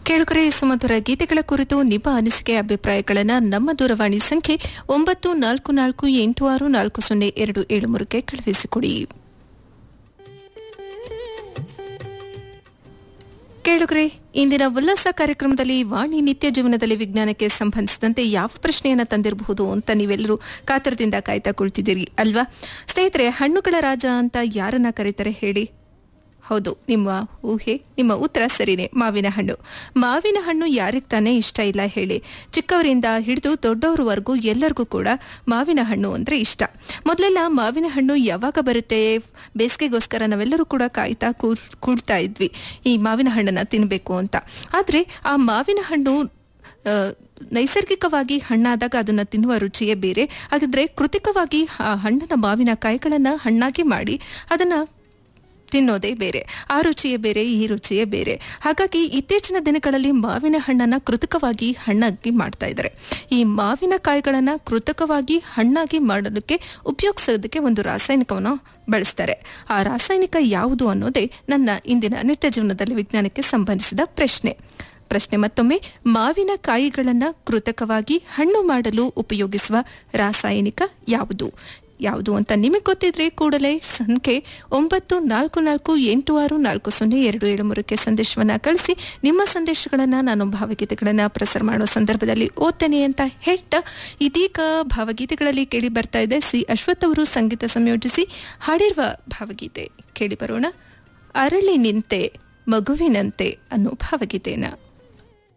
ಕೇಳುಗರೆ ಸುಮಧುರ ಗೀತೆಗಳ ಕುರಿತು ನಿಮ್ಮ ಅನಿಸಿಕೆ ಅಭಿಪ್ರಾಯಗಳನ್ನು ನಮ್ಮ ದೂರವಾಣಿ ಸಂಖ್ಯೆ ಒಂಬತ್ತು ನಾಲ್ಕು ನಾಲ್ಕು ಎಂಟು ಆರು ನಾಲ್ಕು ಸೊನ್ನೆ ಎರಡು ಏಳು ಮೂರಕ್ಕೆ ಕಳುಹಿಸಿಕೊಡಿ ಕೇಳುಗರೆ ಇಂದಿನ ಉಲ್ಲಾಸ ಕಾರ್ಯಕ್ರಮದಲ್ಲಿ ವಾಣಿ ನಿತ್ಯ ಜೀವನದಲ್ಲಿ ವಿಜ್ಞಾನಕ್ಕೆ ಸಂಬಂಧಿಸಿದಂತೆ ಯಾವ ಪ್ರಶ್ನೆಯನ್ನ ತಂದಿರಬಹುದು ಅಂತ ನೀವೆಲ್ಲರೂ ಕಾತರದಿಂದ ಕಾಯ್ತಾ ಕುಳಿತಿದ್ದೀರಿ ಅಲ್ವಾ ಸ್ನೇಹಿತರೆ ಹಣ್ಣುಗಳ ರಾಜ ಅಂತ ಯಾರನ್ನ ಕರೀತಾರೆ ಹೇಳಿ ಹೌದು ನಿಮ್ಮ ಊಹೆ ನಿಮ್ಮ ಉತ್ತರ ಸರಿನೇ ಮಾವಿನ ಹಣ್ಣು ಮಾವಿನ ಹಣ್ಣು ಯಾರಿಗೆ ತಾನೇ ಇಷ್ಟ ಇಲ್ಲ ಹೇಳಿ ಚಿಕ್ಕವರಿಂದ ಹಿಡಿದು ದೊಡ್ಡವರವರೆಗೂ ಎಲ್ಲರಿಗೂ ಕೂಡ ಮಾವಿನ ಹಣ್ಣು ಅಂದ್ರೆ ಇಷ್ಟ ಮೊದಲೆಲ್ಲ ಮಾವಿನ ಹಣ್ಣು ಯಾವಾಗ ಬರುತ್ತೆ ಬೇಸಿಗೆಗೋಸ್ಕರ ನಾವೆಲ್ಲರೂ ಕೂಡ ಕಾಯ್ತಾ ಕೂರ್ ಕೂಡ್ತಾ ಇದ್ವಿ ಈ ಮಾವಿನ ಹಣ್ಣನ್ನ ತಿನ್ನಬೇಕು ಅಂತ ಆದ್ರೆ ಆ ಮಾವಿನ ಹಣ್ಣು ಆ, ನೈಸರ್ಗಿಕವಾಗಿ ಹಣ್ಣಾದಾಗ ಅದನ್ನ ತಿನ್ನುವ ರುಚಿಯೇ ಬೇರೆ ಹಾಗಾದ್ರೆ ಕೃತಿಕವಾಗಿ ಆ ಹಣ್ಣಿನ ಮಾವಿನ ಕಾಯಿಗಳನ್ನ ಹಣ್ಣಾಗಿ ಮಾಡಿ ಅದನ್ನ ತಿನ್ನೋದೇ ಬೇರೆ ಆ ರುಚಿಯೇ ಬೇರೆ ಈ ರುಚಿಯೇ ಬೇರೆ ಹಾಗಾಗಿ ಇತ್ತೀಚಿನ ದಿನಗಳಲ್ಲಿ ಮಾವಿನ ಹಣ್ಣನ್ನ ಕೃತಕವಾಗಿ ಹಣ್ಣಾಗಿ ಮಾಡ್ತಾ ಇದ್ದಾರೆ ಈ ಮಾವಿನ ಕಾಯಿಗಳನ್ನ ಕೃತಕವಾಗಿ ಹಣ್ಣಾಗಿ ಮಾಡಲಿಕ್ಕೆ ಉಪಯೋಗಿಸೋದಕ್ಕೆ ಒಂದು ರಾಸಾಯನಿಕವನ್ನು ಬಳಸ್ತಾರೆ ಆ ರಾಸಾಯನಿಕ ಯಾವುದು ಅನ್ನೋದೇ ನನ್ನ ಇಂದಿನ ನಿತ್ಯ ಜೀವನದಲ್ಲಿ ವಿಜ್ಞಾನಕ್ಕೆ ಸಂಬಂಧಿಸಿದ ಪ್ರಶ್ನೆ ಪ್ರಶ್ನೆ ಮತ್ತೊಮ್ಮೆ ಮಾವಿನ ಕಾಯಿಗಳನ್ನ ಕೃತಕವಾಗಿ ಹಣ್ಣು ಮಾಡಲು ಉಪಯೋಗಿಸುವ ರಾಸಾಯನಿಕ ಯಾವುದು ಯಾವುದು ಅಂತ ನಿಮಗೆ ಗೊತ್ತಿದ್ರೆ ಕೂಡಲೇ ಸಂಖ್ಯೆ ಒಂಬತ್ತು ನಾಲ್ಕು ನಾಲ್ಕು ಎಂಟು ಆರು ನಾಲ್ಕು ಸೊನ್ನೆ ಎರಡು ಏಳು ಮೂರಕ್ಕೆ ಸಂದೇಶವನ್ನ ಕಳಿಸಿ ನಿಮ್ಮ ಸಂದೇಶಗಳನ್ನ ನಾನು ಭಾವಗೀತೆಗಳನ್ನ ಪ್ರಸಾರ ಮಾಡುವ ಸಂದರ್ಭದಲ್ಲಿ ಓದ್ತೇನೆ ಅಂತ ಹೇಳ್ತಾ ಇದೀಗ ಭಾವಗೀತೆಗಳಲ್ಲಿ ಕೇಳಿ ಬರ್ತಾ ಇದೆ ಸಿ ಅಶ್ವಥ್ ಅವರು ಸಂಗೀತ ಸಂಯೋಜಿಸಿ ಹಾಡಿರುವ ಭಾವಗೀತೆ ಕೇಳಿ ಬರೋಣ ಅರಳಿ ನಿಂತೆ ಮಗುವಿನಂತೆ ಅನ್ನೋ ಭಾವಗೀತೆಯನ್ನ